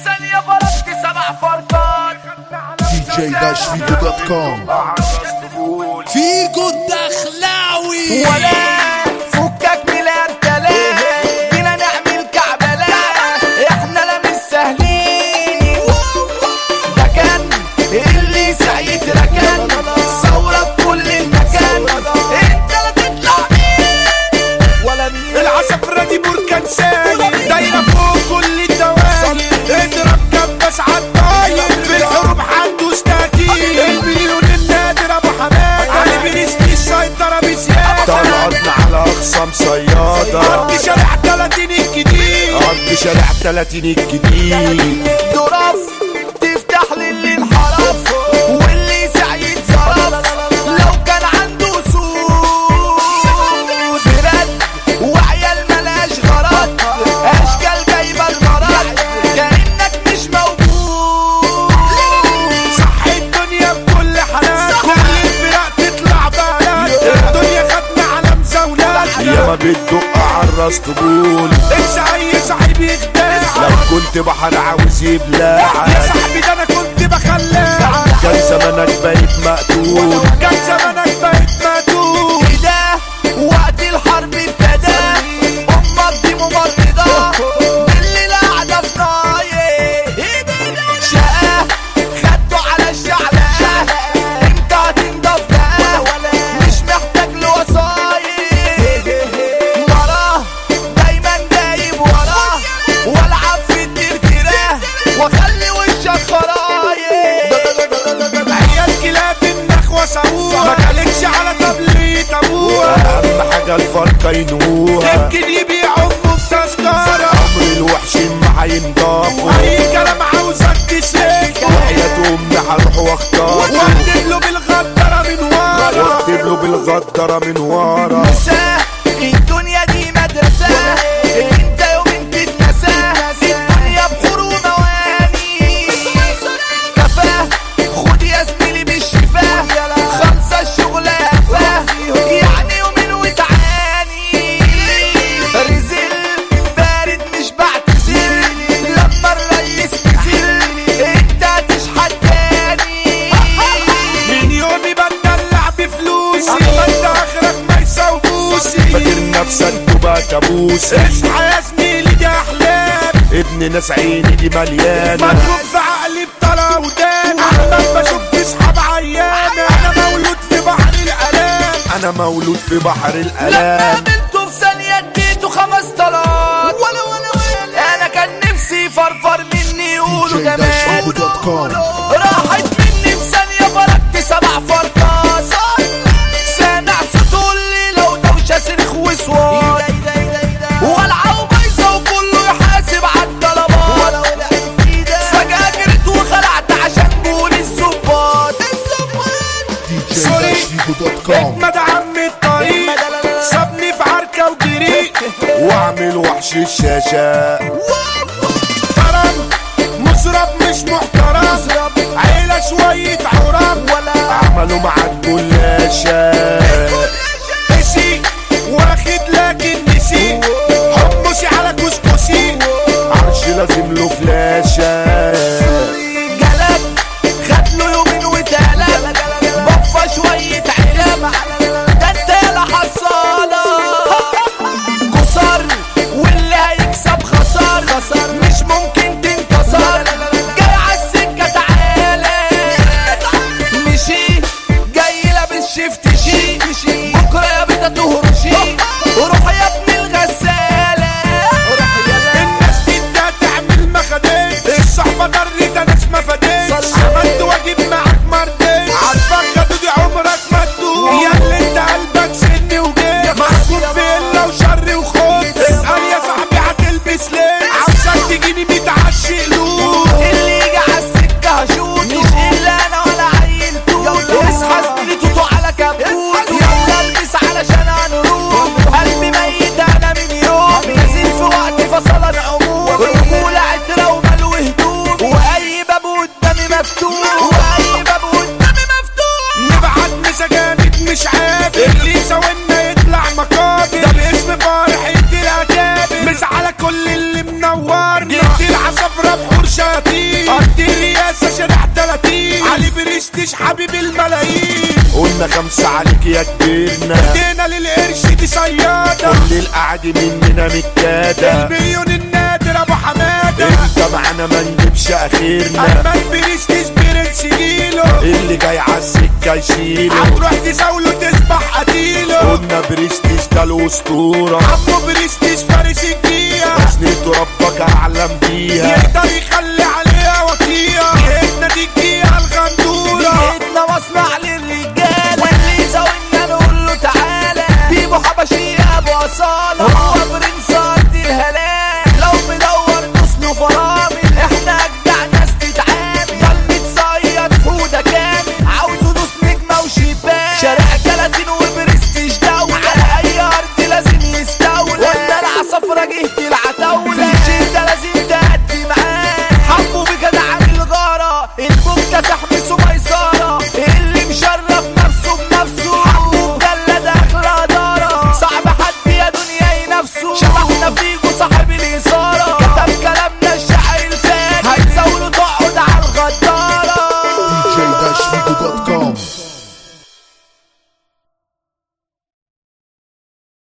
ثانية فرقت سبع فرقات دي جي داش فيديو دوت كوم فيجو الدخلاوي ولا فكك من الابتلاء جينا نعمل كعبلة احنا لا مش سهلين ده كان اللي سعيد ركان ثورة في كل المكان انت لا تطلع مين ولا مين العصفرة دي بركان سايل دايرة فوق كل الدوائر اضرب كبس عالطاير في الحروب عنده استاكين المليون النادر ابو حماد علي بيرستي السيطرة بزيادة طلعتنا على اقصى صيادة ارض شارع 30 الجديد ارض شارع 30 الجديد ظرف تفتح للي انحرف واللي سعيد صرف لو كان عنده سود فرد وعيال ملاش غرض اشكال جايبه المرض كانك مش موجود صح الدنيا بكل حالات كل الفرق تطلع بلد الدنيا خدنا على مزاولات يا ما بتدق على الراس تقول انسى اي صاحب يخدعك لو كنت بحر عاوز يبلعك يا صاحبي ده انا كنت بخلعك كان زمانك بقيت مقتول كان زمانك بقيت مقتول ده وقت الحرب ابتدى امك دي ممرضة بالليل قاعدة في نايم شقة خدته على الشعلقة انت هتنضف بقى مش محتاج لوسايط وراه دايما جايب وراه والعب في الترتيرة واخلي وشك خرايط عيال كلاب النخوة سووها ما جالكش على طبلية ابوها اهم حاجة الفرقة ينوها يمكن يبيعوا بتذكرة عمر الوحشين ما هينضافوا اي كلام عاوزك تسلك وحياة امي هروح واختار واكتب له بالغدرة من ورا واكتب له بالغدرة من ورا مدرسة الدنيا دي مدرسة انت يوم تتنسى الدنيا بحور ومواني كفاه خد يا زميلي بالشفاه خمسة الشغل هفاه يعني يومين وتعاني رزل بارد مش بعتذر لما الريس نزل انت هتشحت تاني من يومي بتدلع بفلوسي اما انت اخرك ما يساوبوسي فاكر نفسك تبقى كابوسي اصحى يا زميلي دي احلام ابن ناس عيني دي مليانه مضروب في عقلي بطلع ودان احمد بشوف في صحاب عيانه انا مولود في بحر الالام انا مولود في بحر لما الالام قابلته في ثانية اديته خمس طلات ولا ولا ولا انا كان نفسي فرفر مني يقولوا DJ ده dash ماله audio dot com. راحت مني في ثانية فرقت سبع فرقات سامع صوته اللي لو دوشة صريخ وصوات والعه وبايظة وكله يحاسب على الطلبات فجأة جريت وخلعت عشان جول الظباط دي جي داش فيديو دوت كوم اجمد عم الطريق سابني في عركه وجريت واعمل وحش الشاشه محترم مزرب مش محترم عيلة شوية عرب عملوا معاك جلاشة نسي واخد لكن نسي حمصي على كسكسي عرش لازم له فلاشة جلب خد له يومين وتقلب بفى شوية علب ده انت يالا حصالة كسر واللي هيكسب خسر مش ممكن تنتصر جاي عالسكة تعالى مشي جاي لابس شفت شي بكرة يا بيتا تهرشي روح يا ابن الغسالة الناس دي ده تعمل مخادير شياطين قد الرئاسة شارع 30 علي بريستيج حبيب الملايين قلنا خمسة عليك يا كبيرنا ادينا للقرش دي صيادة كل القعد مننا متكادة المليون النادر ابو حمادة انت معانا ما نجيبش اخيرنا اما البريستيج برنس جيلو اللي جاي عالسكة يشيله هتروح تزاوله تسبح قتيله قلنا بريستيج ده الاسطورة عمو بريستيج فارس